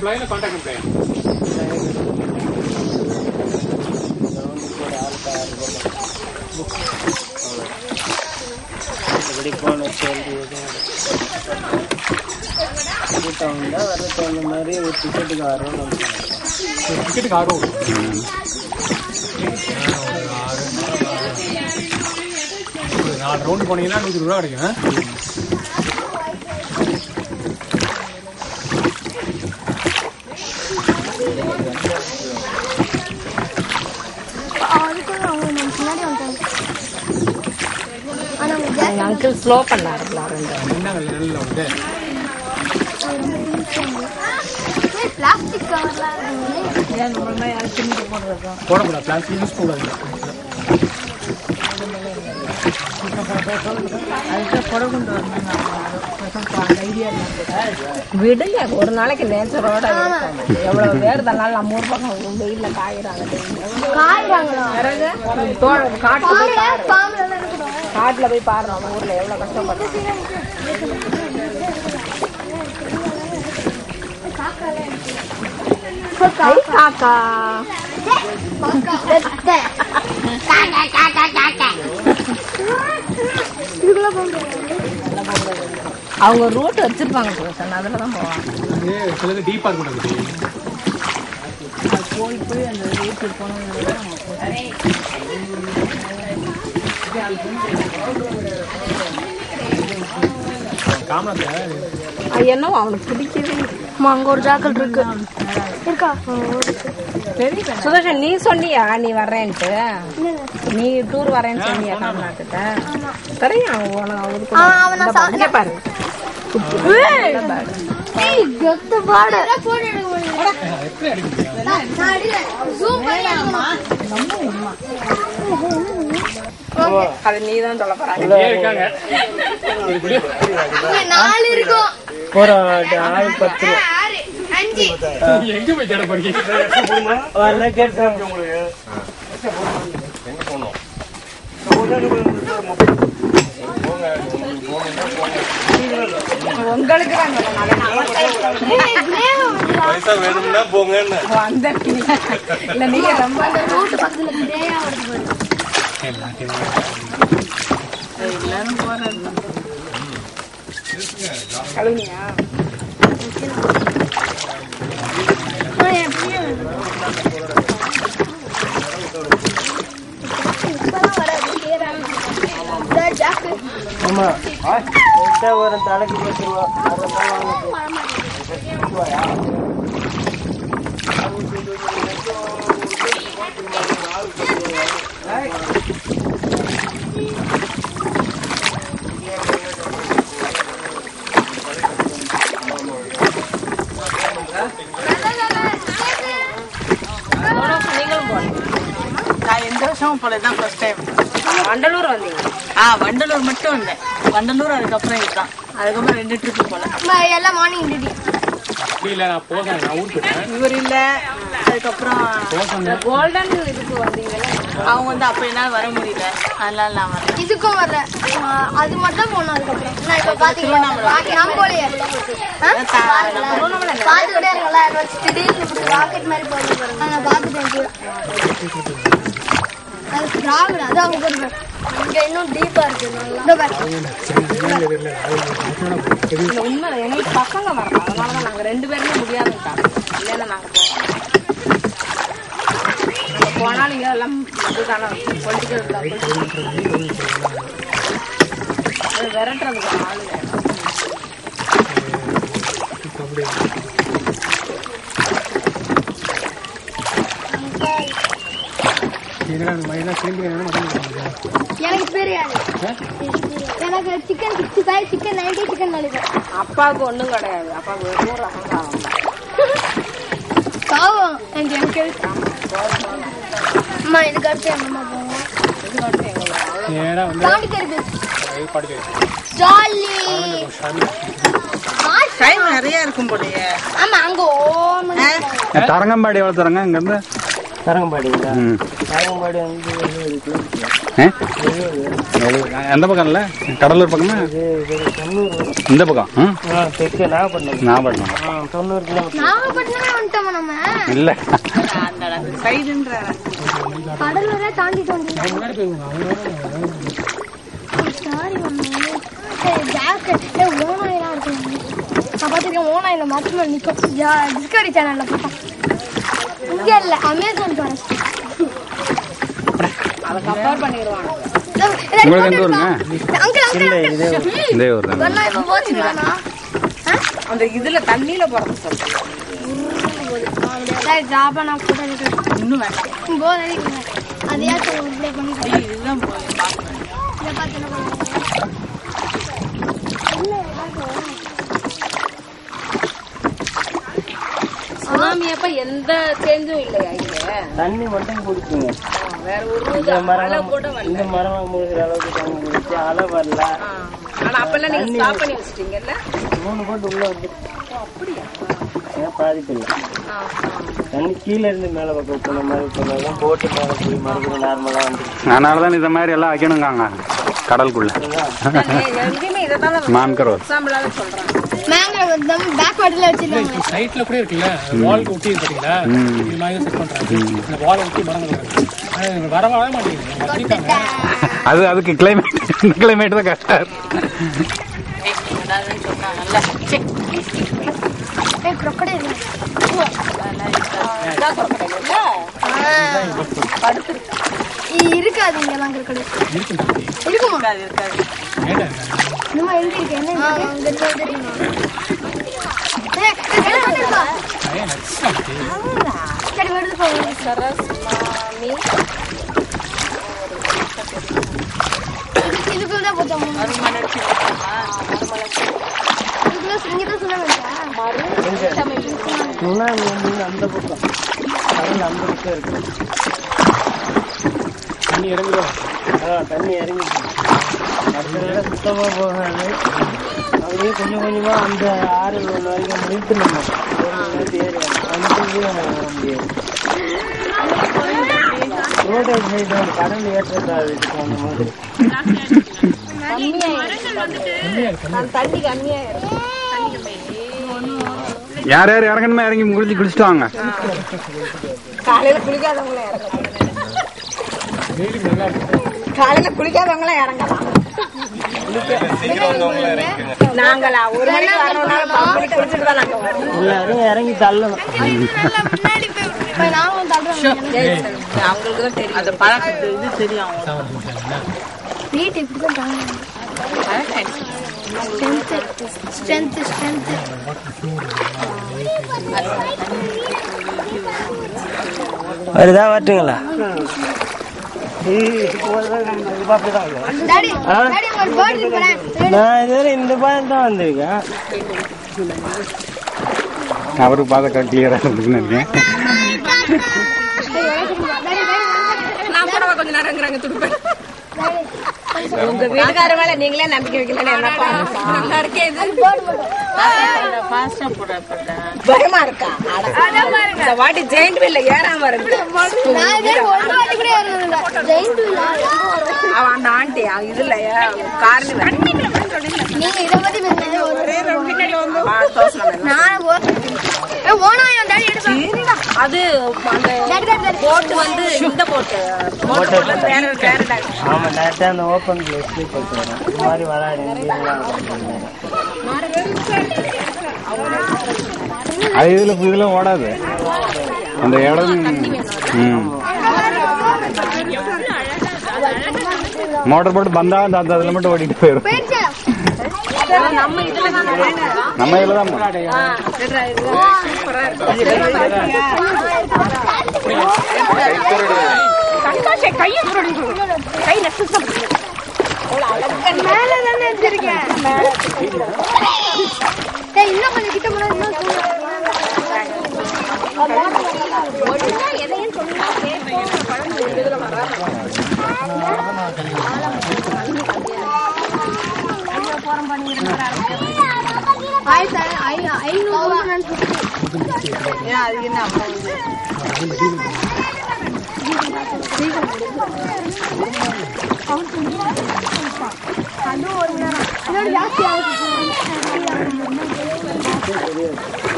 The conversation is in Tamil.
எம்ப்ளாயி இல்லை கான்ட்ராக்ட் எம்ப்ளாயா இப்படி போன கேள்வி எதுவும் கூட்டம் வந்தால் வர தகுந்த மாதிரி ஒரு டிக்கெட்டுக்கு ஆர்வம் டிக்கெட்டுக்கு ஆகும் ஒரு நாலு ரவுண்டு போனீங்கன்னா நூற்றி ரூபா கிடைக்கும் ஆ? அதுக்குள்ள அவங்க நம்ம முன்னாடி வந்துட்டாங்க ஆனா அவங்க எங்கள் அங்கிள் ஸ்லோ பண்ணாருங்களா ரெண்டு என்னங்க நல்ல வந்து பிளாஸ்டிக் கவர்லாம் இருக்குங்களே ஏன் நம்ம மாதிரி யாரும் திணிக்க போடுறதா போடக்கூடாது பிளாஸ்டிக் யூஸ் பண்ணக்கூடாது அதுக்கு கொடை கொண்டு வரணும் ஐடியா விடுங்க ஒரு நாளைக்கு நேச்சரோட இருக்கும் எவ்வளவு வேறுதனால நம்ம ஊர் பக்கம் வெயில்ல காயிறாங்க காய்றாங்களா பிறகு தோழ காட்டுல போய் பாரு பாம்புல எல்லாம் இருக்கணும் காட்டுல போய் பாரு நம்ம ஊர்ல எவ்வளவு கஷ்டப்படுறோம் ஐ காக்கா இதுக்குள்ள போங்க அவங்க ரூட் வச்சிருப்பாங்க சுதர்சன் அதுல தான் போவாங்க அது சிலது டீப்பாக இருக்கக்கூடாது போய் போய் அந்த ரூட் போனவங்க காமனத்தை அது என்னவோ அவனுக்கு பிடிக்கவே இல்லை. அம்மா அங்க ஒரு ஜாக்கெட் இருக்கு இருக்கா தெரியல சுதர்ஷன் நீ சொன்னியா நீ வர்றேன்ட்டு நீ டூர் வரேன்னு சொன்னியா தமிழ்நாட்டுல தெரியும் அவன் உனக்கு அவருக்கு ஆ, அவன் நான் இந்த பாரு, இங்க பாரு ஏய் கெத்து பாடு எப்படி அடிக்க அது நீ தான் சொல்ல போறாங்க இங்கே இருக்காங்க நாலு இருக்கும் ஒரு ஆள் பத்து ரூபா ஆறு அஞ்சு நீங்க எங்க போய் தேட போறீங்க வரல கேட்டேன் உங்களுக்கு தான் சொல்லணும். பைசா வேணும்னா போங்கன்னு அந்த இல்ல நீங்க ரொம்ப ரோட்டு பக்கத்துல கிரேயா வருது பாரு இல்லன்னு போறது கழுவுனியா ஆ, எப்படியே வருது. இப்பதான் வராது கேறாங்க இந்த ஜாக்கு ஆமா எக்ஸ்ட்ரா ஒரு தலைக்கு பத்து ரூபா அரை ரூபா வாங்க நீங்களும் போனீங்க நான் எந்த வருஷமும் போல தான் ஃபர்ஸ்ட் டைம் வண்டலூர் வந்தீங்க ஆ வண்டலூர் மட்டும் வந்தேன் வண்டலூர் அதுக்கப்புறம் இதுதான் அதுக்கப்புறம் ரெண்டு ட்ரிப்பு போல அம்மா, எல்லாம் மார்னிங் டியூட்டி அப்படி இல்லை நான் போகிறேன் நான் ஊருக்கு போயிட்டேன் இவர் இல்ல அதுக்கப்புறம் கோல்டன் இதுக்கு வந்தீங்கல்ல அவங்க வந்து அப்ப என்னால வர முடியல அதனால நான் வரேன் இதுக்கும் வரல ஆ, அது மட்டும் போனோம் அதுக்கப்புறம் நான் இப்ப பாத்தீங்கன்னா நம்ம போலையே பாத்துக்கிட்டே இருக்கல திடீர்னு இப்படி ராக்கெட் மாதிரி போகுது பாருங்க நான் பாத்துட்டேன் கூட அது திராவிடம் அது அவங்க பாருங்க இங்க இன்னும் டீப்பா இருக்கு நல்லா இதோ பாரு. இந்த உண்மை எங்களுக்கு பசங்க வரலாம் அதனால தான் நாங்கள் ரெண்டு பேருமே முடியாதுட்டாங்க இல்லைன்னா நாங்கள் போவோம் நாங்கள் போனாலும் இங்கே எல்லாம் இதுதானே பொலிட்டிக்கல் அது விரட்டுறதுக்கு ஆள் வேணும் என்னடா இந்த மாதிரி திரும்பி என்ன மட்டன் எனக்கு தெரியாது எனக்கு chicken sixty five chicken ninety chicken lollipop அப்பாவுக்கு ஒன்றும் கிடையாது அப்பாவுக்கு வெறும் ரகம் பாவம் எனக்கு எனக்கு அம்மா இதுக்கு அடுத்து எங்க அம்மா போவோம் நேராக வந்து பாண்டிச்சேரி பீச் படிக்க ஜாலி டைம் நிறைய இருக்கும் போலயே ஆமா அங்க ஓ தரங்கம்பாடி எவ்வளோ தரங்க இங்கேருந்து தரங்கம்பாடிங்களா ம் தரங்கம்பாடி வந்து எழுபது கிலோமீட்டர் ஆ? எழுபது எழுபது. எந்த பக்கம் இல்லை கடலூர் பக்கமா இது இது தொண்ணூறு வரும். இந்த பக்கம் ஆ ஆ தெற்கு நாகப்பட்டினம் நாகப்பட்டினம் ஆ தொண்ணூறு கிலோமீட்டர் நாகப்பட்டினமே வந்துட்டோமா நம்ம இல்லை அந்த சைடுன்ற கடலூரே தாண்டிட்டு வந்து முன்னாடி போய் சாரி ஜாக்கெட் ஓனாயெல்லாம் இருக்கு நான் பார்த்துருக்கேன் ஓனாயில மாத்திரமா நிற்கும் டிஸ்கவரி சேனல்ல போட்டேன் இங்கே இல்லை அமேசான் ஃபாரஸ்ட் அதை கம்பேர் பண்ணிடுவாங்க உங்களுக்கு எந்த ஊருங்க அங்கிள் அங்கிள் இதே இதே ஊர் தான் வெள்ளம் இப்போ போச்சு வேணா அந்த இதுல தண்ணியில போறது சொல்றேன் ஜாபா நான் கூட இருக்கிறேன் இன்னும் வேண்டாம் போர் அடிக்குங்க அதையா ப்ளே பண்ணிக்கிறேன் ஏய், இதுதான் போய் பார்க்கணும் இதை பார்த்து என்ன பண்ணுவோம் சுனாமி அப்ப எந்த சேஞ்சும் இல்லையா இங்க தண்ணி மட்டும் குடிச்சுங்க வேற ஒரு இந்த மரம் இந்த மரம் முழுகிற அளவுக்கு தண்ணி குடிச்சு அலை வரல ஆனா அப்பெல்லாம் நீங்க ஸ்டாப் பண்ணி வச்சிட்டீங்கல்ல மூணு போட்டு உள்ள வந்து ஏன் பாதிப்பு இல்லை தண்ணி கீழே இருந்து மேலே பக்கம் போன மாதிரி போனாலும் போட்டு மேலே போய் மறுபடியும் நார்மலாக வந்து அதனால தான் இந்த மாதிரி எல்லாம் வைக்கணுங்காங்க கடலுக்குள்ள எங்கேயுமே இதை தான் மான்கரோர் எக்ஸாம்பிளாவே சொல்றாங்க மேங்க நம்ம பேக் வாட்டில் வச்சிருக்காங்க சைட்ல கூட இருக்குல்ல வால் ஒட்டி இருக்கு பாத்தீங்களா இது மாதிரி செட் பண்றாங்க இந்த வால் ஒட்டி மரம் நடுறாங்க. ஆனா இது வர வர மாட்டேங்குது வச்சிருக்காங்க அது அதுக்கு கிளைமேட் இந்த கிளைமேட் தான் கஷ்டம் ஏதாவதுன்னு சொன்னாங்கல்ல சே, ஏய் crocodile. இ- இருக்காது இங்கெல்லாம் crocodile. இருக்குமா இருக்காது இருக்காது மேல இருக்காங்க இன்னுமா எங்க இருக்கு என்ன இங்க இருக்கு தெரியுமா ஏய், ஏய், வெளில வந்துருக்கா? நிறைய nuts இருக்கு. சரி வருது போங்க இதுக்குள்ள தான் போச்சா மூணு ஒரு மணி நேரத்துக்கு போட்டோமா? இதுக்குள்ள இங்க தான் சொன்னாங்க சுனாமி வந்து அந்த பக்கம் கடல் அந்த பக்கம் இருக்கு தண்ணி இறங்குதோம் ஆ தண்ணி இறங்கிச்சு மற்ற இடம் சுத்தமாக போகாது அப்படியே கொஞ்சம் கொஞ்சமாக அந்த ஆறு ஒன்று வரைக்கும் நிறுத்து நம்ம ஒரு மணி நேரத்து ஏறி அந்த வர முடியாது ரோடு சைடு வந்து கடல் ஏற்றத்தாது அந்த மாதிரி தண்ணி கம்மியா இருக்கு யார் யார் இறங்கணுமே இறங்கி குளிச்சு குளிச்சுட்டு வாங்க காலையில குளிக்காதவங்களே இறங்கலாம் காலையில குளிக்காதவங்களே இறங்கலாம் நாங்களா ஒரு மணிக்கு வரணும்னாலும் பத்து மணிக்கு குளிச்சுட்டு தான் நாங்க வரோம் எல்லாரும் இறங்கி தள்ளணும் முன்னாடி போய் போய் நானும் தள்ளுறேன் அவங்களுக்கு தான் தெரியும் அந்த பழக்கத்து இது தெரியும் அவங்களுக்கு. வீட்டு இப்படி தான் தாங்க ஸ்ட்ரென்த் ஸ்ட்ரென்த் ஸ்ட்ரென்த் வருதா வரட்டுங்களா டாடி டாடி ஒரு பேர்ட் இருக்கறேன் நான் இதுவரை இந்த பாயம் தான் வந்திருக்கேன் அவருக்கு பார்த்த கிளியராக இருக்குன்னு இருக்கேன் நான் கூட கொஞ்ச நேரம் இருக்கிறாங்க துடுப்பேன் உங்க வீட்டுக்கார மேல நீங்களே நம்பிக்கை வைக்கலன்னு என்னப்பா நல்லா இருக்கே இது ஃபாஸ்டா போடப்பட்ட பயமா இருக்கா அட, இந்த வாட்டி ஜெயிண்ட் வீல்ல ஏறாம இருக்கு நான் இதே ஒரு வாட்டி கூட ஏறினதில்ல ஜெயிண்ட் இல்ல அவன் அந்த ஆண்டி அவன் இதுல காரணம் நீங்க இத பத்தி பேசுறது ஒரு நான் ஓ- ஏ, ஓனாயம் டாடி எடுப்பேன் அது அந்த டாடி டாடி டாடி போட்டு வந்து இந்த போட்டு போட்டு வேற வேற டாக்டர். ஆமாம் டேரக்டாக அந்த ஓப்பன் பிளேஸ்லேயே போயிட்டு வரேன் இந்த மாதிரி விளாடு அது இதுல இதுல ஓடாது அந்த இடம் ம் மோட்டர் போட்டு பந்தா அந்த அந்த அதுல மட்டும் ஓடிட்டு போயிடும் போயிடுச்சா நம்ம இதுல தான் நம்ம இதுல தான் சந்தோஷம் கையை சுரடி கை நெக்ஸ்ட் மேல தானே வச்சிருக்கேன் ஏய் இன்னும் கொஞ்சம் கிட்ட போனா இன்னும் எதையும் ஆயிரத்தி ஐ- ஐநூறு ஏன் அது என்ன அவ்வளவு இது? அதுவும் ஒரு மணி நேரம் இதோட ஜாஸ்தி ஆகுது